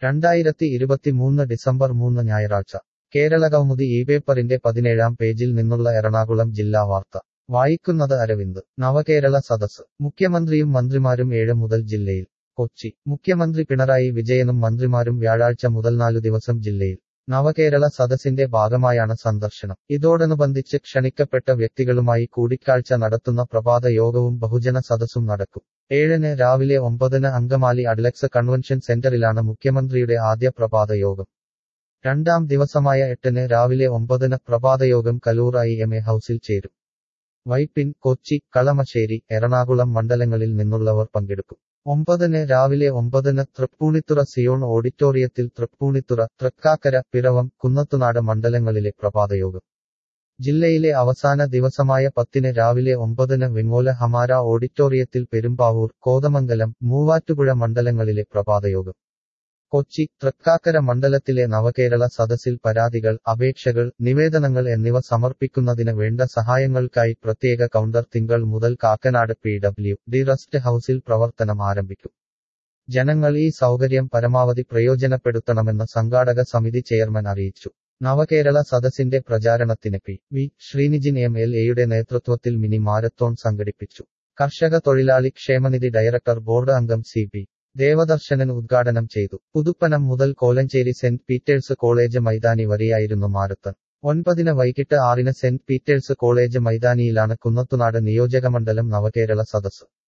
രണ്ടായിരത്തി ഇരുപത്തിമൂന്ന് ഡിസംബർ മൂന്ന് ഞായറാഴ്ച കേരളകൗമുദി ഈ പേപ്പറിന്റെ പതിനേഴാം പേജിൽ നിന്നുള്ള എറണാകുളം ജില്ലാ വാർത്ത വായിക്കുന്നത് അരവിന്ദ് നവകേരള സദസ് മുഖ്യമന്ത്രിയും മന്ത്രിമാരും ഏഴ് മുതൽ ജില്ലയിൽ കൊച്ചി മുഖ്യമന്ത്രി പിണറായി വിജയനും മന്ത്രിമാരും വ്യാഴാഴ്ച മുതൽ നാലു ദിവസം ജില്ലയിൽ നവകേരള സദസ്സിന്റെ ഭാഗമായാണ് സന്ദർശനം ഇതോടനുബന്ധിച്ച് ക്ഷണിക്കപ്പെട്ട വ്യക്തികളുമായി കൂടിക്കാഴ്ച നടത്തുന്ന പ്രഭാത യോഗവും ബഹുജന സദസ്സും നടക്കും ഏഴിന് രാവിലെ ഒമ്പതിന് അങ്കമാലി അഡ്ലക്സ് കൺവെൻഷൻ സെന്ററിലാണ് മുഖ്യമന്ത്രിയുടെ ആദ്യ പ്രഭാത യോഗം രണ്ടാം ദിവസമായ എട്ടിന് രാവിലെ ഒമ്പതിന് പ്രഭാതയോഗം കലൂർ ഐ എം എ ഹൌസിൽ ചേരും വൈപ്പിൻ കൊച്ചി കളമശ്ശേരി എറണാകുളം മണ്ഡലങ്ങളിൽ നിന്നുള്ളവർ പങ്കെടുക്കും ഒമ്പതിന് രാവിലെ ഒമ്പതിന് തൃപ്പൂണിത്തുറ സിയോൺ ഓഡിറ്റോറിയത്തിൽ തൃപ്പൂണിത്തുറ തൃക്കാക്കര പിറവം കുന്നത്തുനാട് മണ്ഡലങ്ങളിലെ പ്രഭാതയോഗം ജില്ലയിലെ അവസാന ദിവസമായ പത്തിന് രാവിലെ ഒമ്പതിന് വെങ്ങോല ഹമാര ഓഡിറ്റോറിയത്തിൽ പെരുമ്പാവൂർ കോതമംഗലം മൂവാറ്റുപുഴ മണ്ഡലങ്ങളിലെ പ്രഭാതയോഗം കൊച്ചി തൃക്കാക്കര മണ്ഡലത്തിലെ നവകേരള സദസ്സിൽ പരാതികൾ അപേക്ഷകൾ നിവേദനങ്ങൾ എന്നിവ സമർപ്പിക്കുന്നതിന് വേണ്ട സഹായങ്ങൾക്കായി പ്രത്യേക കൗണ്ടർ തിങ്കൾ മുതൽ Kakkanad P W D rest ഹൌസിൽ പ്രവർത്തനം ആരംഭിക്കും ജനങ്ങൾ ഈ സൗകര്യം പരമാവധി പ്രയോജനപ്പെടുത്തണമെന്ന് സംഘാടക സമിതി ചെയർമാൻ അറിയിച്ചു നവകേരള സദസ്സിന്റെ പ്രചാരണത്തിന് P V Sreenijin M L എയുടെ നേതൃത്വത്തിൽ മിനി മാരത്തോൺ സംഘടിപ്പിച്ചു കർഷക തൊഴിലാളി ക്ഷേമനിധി ഡയറക്ടർ ബോർഡ് അംഗം സി പി ദേവദർശനൻ ഉദ്ഘാടനം ചെയ്തു പുതുപ്പനം മുതൽ കോലഞ്ചേരി സെന്റ് പീറ്റേഴ്സ് കോളേജ് മൈതാനി വരെയായിരുന്നു മാരത്തൺ ഒൻപതിന് വൈകിട്ട് ആറിന് സെന്റ് പീറ്റേഴ്സ് കോളേജ് മൈതാനിയിലാണ് കുന്നത്തുനാട് നിയോജകമണ്ഡലം നവകേരള സദസ്സ്